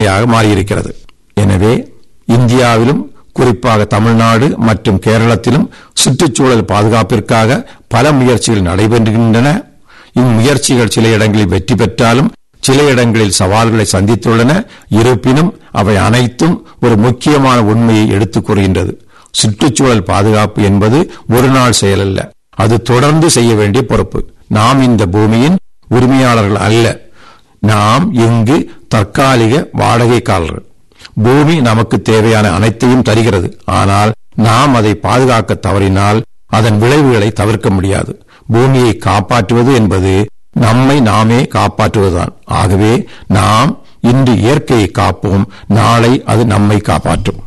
மாறியிருக்கிறது எனவே இந்தியாவிலும் குறிப்பாக தமிழ்நாடு மற்றும் கேரளத்திலும் சுற்றுச்சூழல் பாதுகாப்பிற்காக பல முயற்சிகள் நடைபெறுகின்றன இம்முயற்சிகள் சில இடங்களில் வெற்றி பெற்றாலும் சில இடங்களில் சவால்களை சந்தித்துள்ளன இருப்பினும் அவை அனைத்தும் ஒரு முக்கியமான உண்மையை எடுத்துக் கூறுகின்றது சுற்றுச்சூழல் பாதுகாப்பு என்பது ஒரு நாள் செயலல்ல அது தொடர்ந்து செய்ய வேண்டிய பொறுப்பு நாம் இந்த பூமியின் உரிமையாளர்கள் அல்ல நாம் இங்கு தற்காலிக வாடகைக்காரர்கள் பூமி நமக்கு தேவையான அனைத்தையும் தருகிறது ஆனால் நாம் அதை பாதுகாக்க தவறினால் அதன் விளைவுகளை தவிர்க்க முடியாது பூமியை காப்பாற்றுவது என்பது நம்மை நாமே காப்பாற்றுவதுதான் ஆகவே நாம் இன்று இயற்கையை காப்போம் நாளை அது நம்மை காப்பாற்றும்